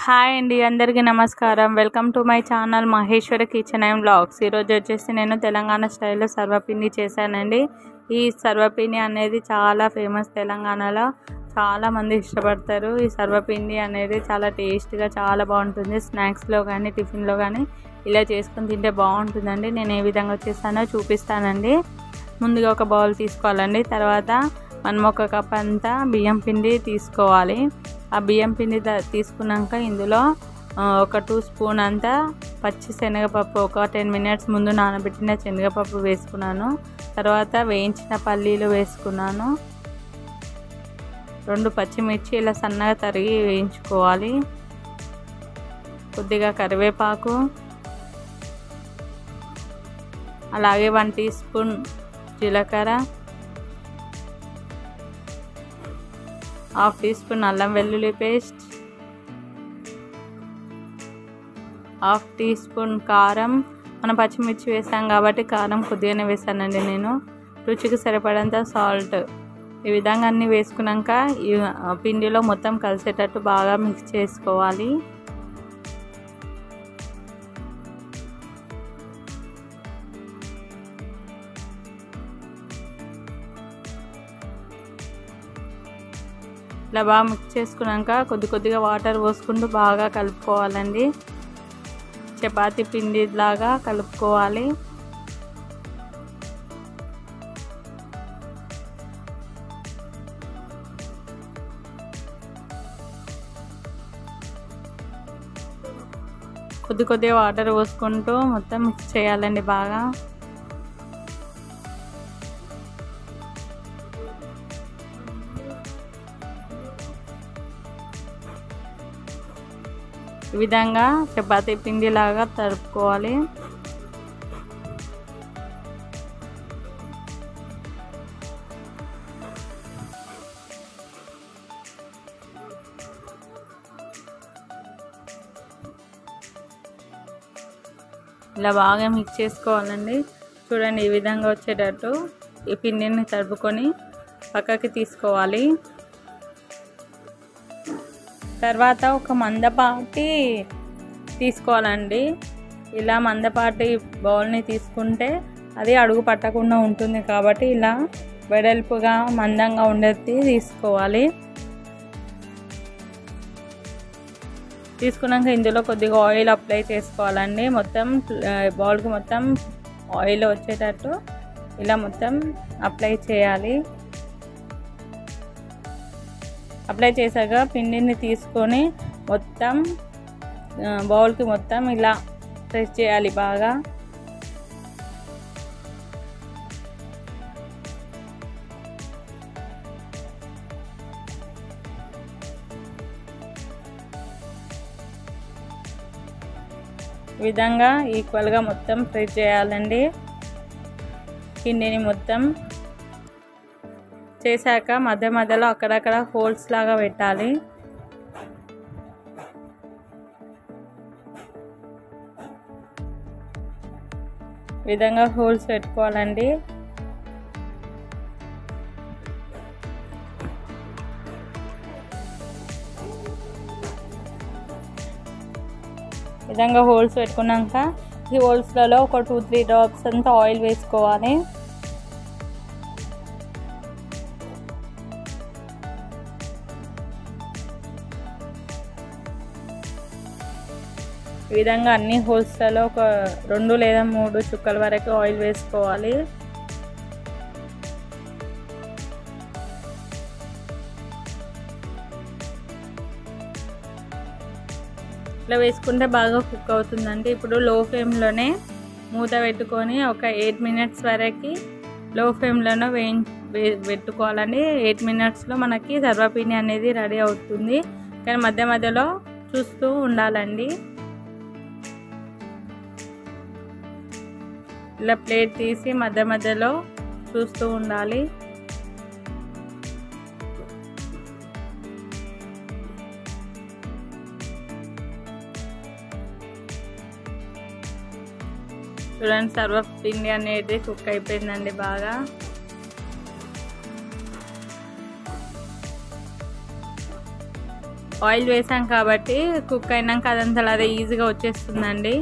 hi అండి అందరికీ నమస్కారం welcome to my channel Maheshwara kitchen and blogs ఈరోజు వచ్చేసి నేను తెలంగాణ స్టైల్లో సర్వపిండి చేశానండి ఈ సర్వపిండి అనేది చాలా ఫేమస్ తెలంగాణలో చాలా మంది ఇష్టపడతారు ఈ సర్వపిండి అనేది చాలా టేస్ట్గా చాలా బాగుంటుంది స్నాక్స్లో కానీ టిఫిన్లో కానీ ఇలా చేసుకొని తింటే బాగుంటుందండి నేను ఏ విధంగా చేస్తానో చూపిస్తానండి ముందుగా ఒక బౌల్ తీసుకోవాలండి తర్వాత మనం ఒక కప్ అంతా బియ్యం పిండి తీసుకోవాలి ఆ బియ్యం పిండి త- తీసుకున్నాక ఇందులో ఆ, ఒక టూ స్పూన్ అంతా పచ్చి శనగపప్పు ఒక టెన్ మినిట్స్ ముందు నానబెట్టిన శనగపప్పు వేసుకున్నాను తర్వాత వేయించిన పల్లీలు వేసుకున్నాను రెండు పచ్చిమిర్చి ఇలా సన్నగా తరిగి వేయించుకోవాలి కొద్దిగా కరివేపాకు అలాగే వన్ టీ స్పూన్ జీలకర్ర హాఫ్ టీ స్పూన్ అల్లం వెల్లుల్లి పేస్ట్ హాఫ్ టీ స్పూన్ కారం మనం పచ్చిమిర్చి వేసాం కాబట్టి కారం కొద్దిగానే వేసానండి నేను రుచికి సరిపడంత సాల్ట్ ఈ విధంగా అన్నీ వేసుకున్నాక ఈ ఆ, పిండిలో మొత్తం కలిసేటట్టు బాగా మిక్స్ చేసుకోవాలి ఇలా బాగా మిక్స్ చేసుకున్నాక కొద్ది కొద్దిగా వాటర్ పోసుకుంటూ బాగా కలుపుకోవాలండి చపాతి పిండి లాగా కలుపుకోవాలి కొద్ది కొద్దిగా వాటర్ పోసుకుంటూ మొత్తం మిక్స్ చేయాలండి బాగా ఈ విధంగా చపాతీ పిండి లాగా తడుపుకోవాలి ఇలా బాగా మిక్స్ చేసుకోవాలండి చూడండి ఈ విధంగా వచ్చేటట్టు ఈ పిండిని తడుపుకొని పక్కకి తీసుకోవాలి తర్వాత ఒక మందపాటి తీసుకోవాలండి ఇలా మందపాటి బౌల్ని తీసుకుంటే అది అడుగు పట్టకుండా ఉంటుంది కాబట్టి ఇలా వెడల్పుగా మందంగా ఉండేది తీసుకోవాలి తీసుకున్నాక ఇందులో కొద్దిగా ఆయిల్ అప్లై చేసుకోవాలండి మొత్తం బౌల్కి మొత్తం ఆయిల్ వచ్చేటట్టు ఇలా మొత్తం అప్లై చేయాలి అప్లై చేశాక పిండిని తీసుకొని మొత్తం ఆ, బౌల్కి మొత్తం ఇలా ప్రెస్ చేయాలి బాగా ఈ విధంగా ఈక్వల్గా మొత్తం ప్రెస్ చేయాలండి పిండిని మొత్తం చేశాక మధ్య మధ్యలో అక్కడక్కడ హోల్స్ లాగా పెట్టాలి ఈ విధంగా హోల్స్ పెట్టుకోవాలండి ఈ విధంగా హోల్స్ పెట్టుకున్నాక ఈ హోల్స్లలో ఒక టూ త్రీ డ్రాప్స్ అంతా ఆయిల్ వేసుకోవాలి ఈ విధంగా అన్ని హోల్స్లలో ఒక రెండు లేదా మూడు చుక్కల వరకు ఆయిల్ వేసుకోవాలి ఇట్లా వేసుకుంటే బాగా కుక్ అవుతుందండి ఇప్పుడు లో ఫ్లేమ్లోనే మూత పెట్టుకొని ఒక ఎయిట్ మినిట్స్ వరకు లో ఫ్లేమ్లోనే వేయి వే- పెట్టుకోవాలండి ఎయిట్ మినిట్స్లో మనకి సర్వపిండి అనేది రెడీ అవుతుంది కానీ మధ్య మధ్యలో చూస్తూ ఉండాలండి ఇలా ప్లేట్ తీసి మధ్య మధ్యలో చూస్తూ ఉండాలి చూడండి సర్వ పిండి అనేది కుక్ అయిపోయిందండి బాగా ఆయిల్ వేసాం కాబట్టి కుక్ అయినాక అదంతా అదే ఈజీగా వచ్చేస్తుందండి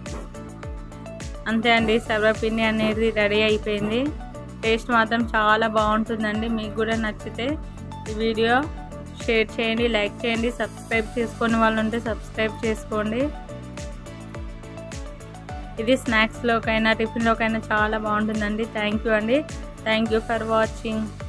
అంతే అండి సర్వపిండి అనేది రెడీ అయిపోయింది టేస్ట్ మాత్రం చాలా బాగుంటుందండి మీకు కూడా నచ్చితే ఈ వీడియో షేర్ చేయండి లైక్ చేయండి సబ్స్క్రైబ్ చేసుకునే వాళ్ళు ఉంటే సబ్స్క్రైబ్ చేసుకోండి ఇది స్నాక్స్లోకైనా టిఫిన్లోకైనా చాలా బాగుంటుందండి థ్యాంక్ యూ అండి థ్యాంక్ యూ ఫర్ వాచింగ్